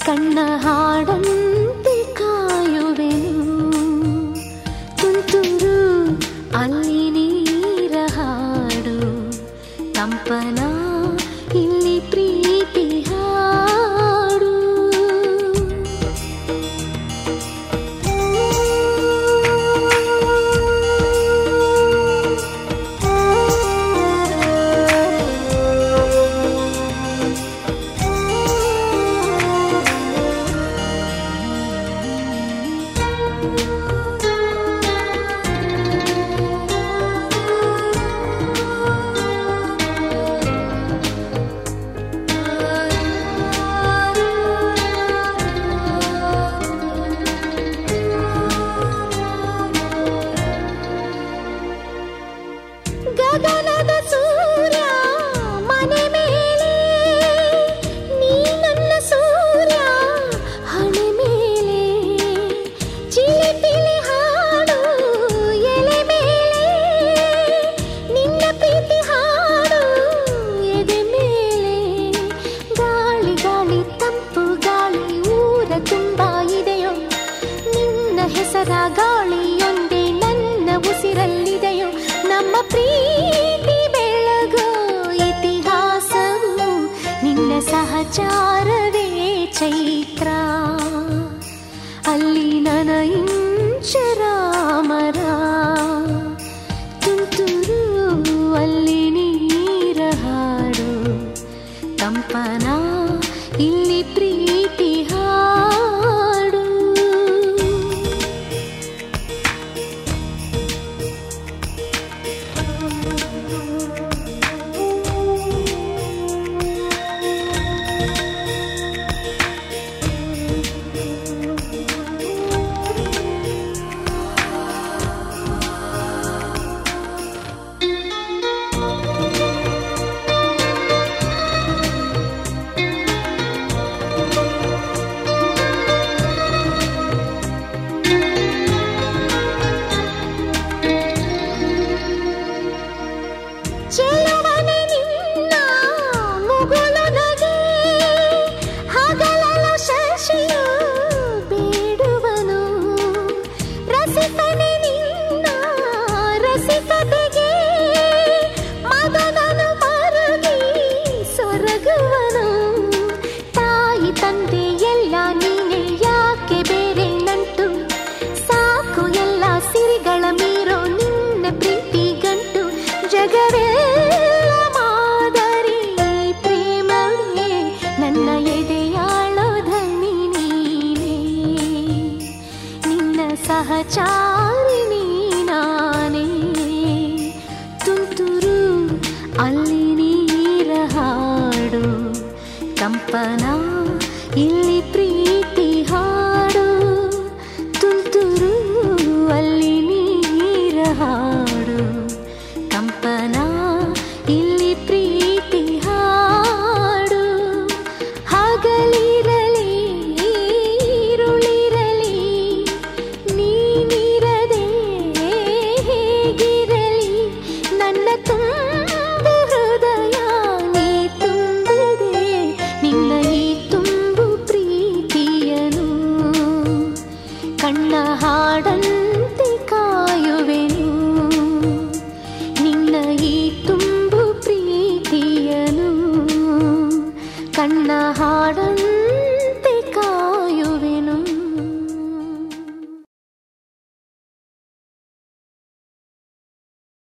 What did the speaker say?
ಕಣ್ಣ ಹಾಡಂತೆ ಕಾಯುವೆನು ತುಂತುರು ಅಲ್ಲಿ ನೀರ ಹಾಡು ಕಂಪನ ಇಲ್ಲಿ ಪ್ರೀತಿ ಹಾಡು ಗಗನದ ಸೂರ್ಯ ಮನೆ ಮೇಲೆ ನೀ ನನ್ನ ಸೂರ್ಯ ಹಣೆ ಮೇಲೆ ಚಿಲಿಪಿಲಿ ಹಾಡು ಎಲೆ ಮೇಲೆ ನಿನ್ನ ಪ್ರೀತಿ ಹಾಡು ಎದೆ ಮೇಲೆ ಗಾಳಿ ಗಾಳಿ ತಂಪು ಗಾಳಿ ಊರ ತುಂಬ ಇದೆಯೋ ನಿನ್ನ ಹೆಸರ ಗಾಳಿಯೊಂದೇ ನನ್ನ ಉಸಿರಲ್ಲಿದೆಯೋ ನಮ್ಮ ಪ್ರೀತಿ ಬೆಳಗೋ ಇತಿಹಾಸವು ನಿನ್ನ ಸಹಚಾರವೇ ಚೈತ್ರ ಅಲ್ಲಿ ನನ ಇಂಚರಾಮರ ತುಂತುರು ಅಲ್ಲಿ ನೀರ ಹಾಡು ಕಂಪನ ಇಲ್ಲಿ ಪ್ರೀತಿ ಹಾಡು ಚೆಲುವನೆ ನಿನ್ನ ಮುಗುಳು ನಗೆ ಹಗಲಲ್ಲ ಶಶಿಯು ಬೇಡುವನು ರಸಿಕನೆ ನಿನ್ನ ರಸಿಕತೆಗೆ ಮದನನು ಮರುಗಿ ಸೊರಗುವನು ತಾಯಿ ತಂದೆ ಎಲ್ಲ ನೀನೆ ಯಾಕೆ ಬೇರೆ ನಂಟು ಸಾಕು ಎಲ್ಲ ಸಿರಿಗಳ ಮೀರೋ ನಿನ್ನ ಪ್ರೀತಿ ಗಂಟು ಜಗವೆಲ್ಲ ಮಾದರಿ ಪ್ರೇಮವೇ ನನ್ನ ಎದೆಯಾಳೋ ಧನಿ ನೀನೇ ನಿನ್ನ ಸಹಚಾರಿಣಿ ನಾನೇ ತುಂತುರು ಅಲ್ಲಿ ನೀರ ಹಾಡು ಕಂಪನ ಇಲ್ಲಿ ಪ್ರೀತಿ ಹಾಡು ತುಂತುರು ಅಲ್ಲಿ ನೀರ ಹಾಡು ಕಂಪನ ಇಲ್ಲಿ ಪ್ರೀತಿ ಹಾಡು ಹಗಲಿರಲಿ ಈರುಳಿರಲಿ ನೀನಿರದೆ ಹೇಗಿರಲಿ ನನ್ನ ತುಂಬು ಹೃದಯ ನೀ ತುಂಬಿದೆ ನಿನ್ನ ಈ ತುಂಬು ಪ್ರೀತಿಯನು ಕಣ್ಣ ಹಾಡಂತೆ ಕಾಯುವೆನು ನಿನ್ನ ಈ ತುಂಬು ಪ್ರೀತಿಯನು ಕಣ್ಣ ಹಾಡಂತೆ